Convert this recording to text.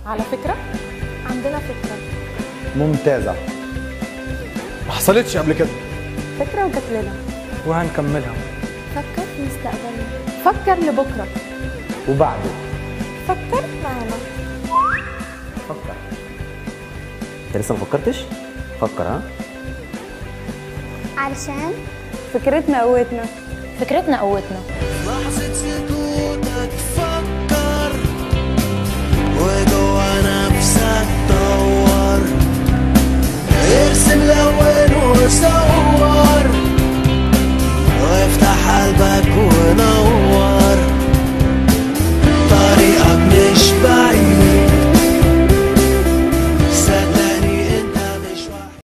على فكرة عندنا فكرة ممتازة ما حصلتش قبل كده فكرة وجات لنا وهنكملها فكر في مستقبلنا فكر لبكرة وبعده فكر معنا فكر انت لسه ما فكرتش؟ فكر ها علشان فكرتنا قوتنا فكرتنا قوتنا لحظة سكوتك فكر وجوه نفسك دور ارسم لون وصور